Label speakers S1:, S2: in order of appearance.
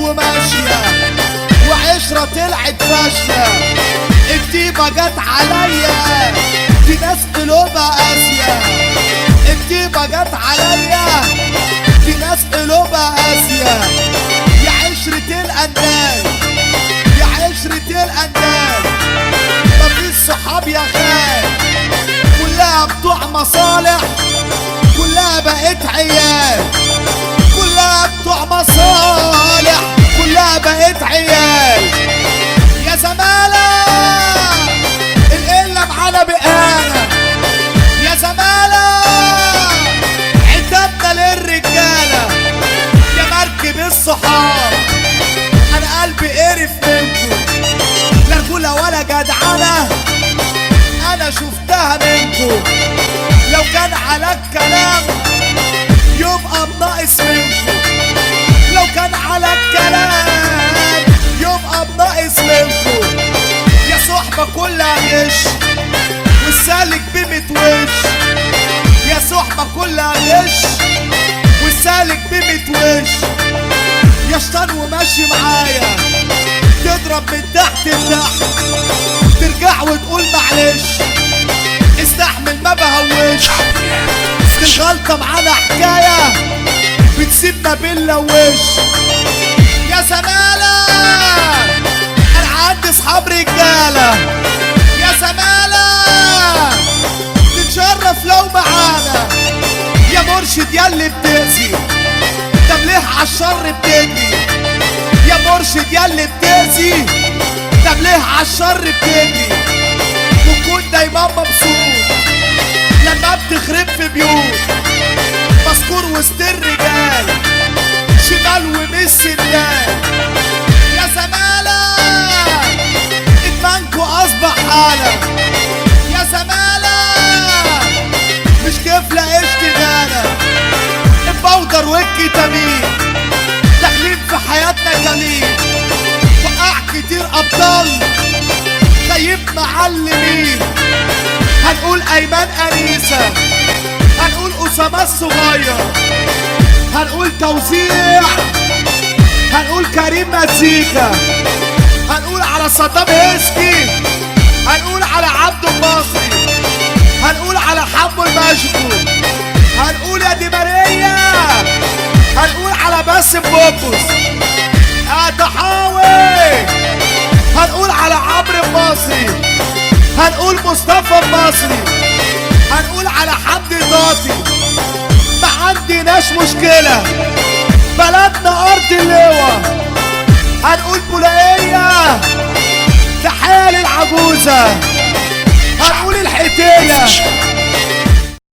S1: وماشية وعشرة طلعت فاشلة الطيبة جت عليا في ناس قلوبها قاسية الطيبة جت عليا في ناس قلوبها قاسية يا عشرة الأندال يا عشرة الأندال مفيش صحاب يا خال كلها بتوع مصالح كلها بقت عيال كلها بتوع مصالح كلها بقت عيال يا زمالة القلة معانا بقالة يا زمالة عتابنا للرجالة يا مركب الصحاب انا قلبي قرف منكم لا رجولة ولا جدعنة انا شفتها منكم لو كان على الكلام يبقى بناقص منكم لو كان على الكلام يبقى بناقص منكم يا صحبة كلها غش والسالك بميت وش يا صحبة كلها غش والسالك بميت وش يا شطان وماشي معايا تضرب من تحت لتحت ترجع وتقول معلش استحمل ما بهوش الغلطة معانا حكاية بتسيبنا بنلوش يا زمالة انا عندي صحاب رجالة يا زمالة تتشرف لو معانا يا مرشد ياللي بتأذي طب ليه عالشر بتجري يا مرشد ياللي بتأذي طب ليه عالشر بتجري وكون دايما مبسوط لما بتخرب في بيوت مذكور وسط الرجال شمال ومش سندال يا زمالة ادمانكو اصبح حالة يا زمالة مش كفلة اشتغالة البودر والكتامين داخلين في حياتنا كليل وقع كتير ابطال خيب معلمين هنقول ايمن انيسة هنقول اسامة الصغير هنقول توزيع هنقول كريم مزيكا هنقول على صدام هيسكي هنقول على عبد المصري هنقول على حمو المشكو هنقول يا دي ماريا هنقول على باسم بوبوس اتحاوي هنقول على عمرو المصري هنقول مصطفى المصري هنقول على حمدي ضاطي ما عندناش مشكلة بلدنا أرض اللواء هنقول بولائية تحية للعجوزة هنقول الحيتية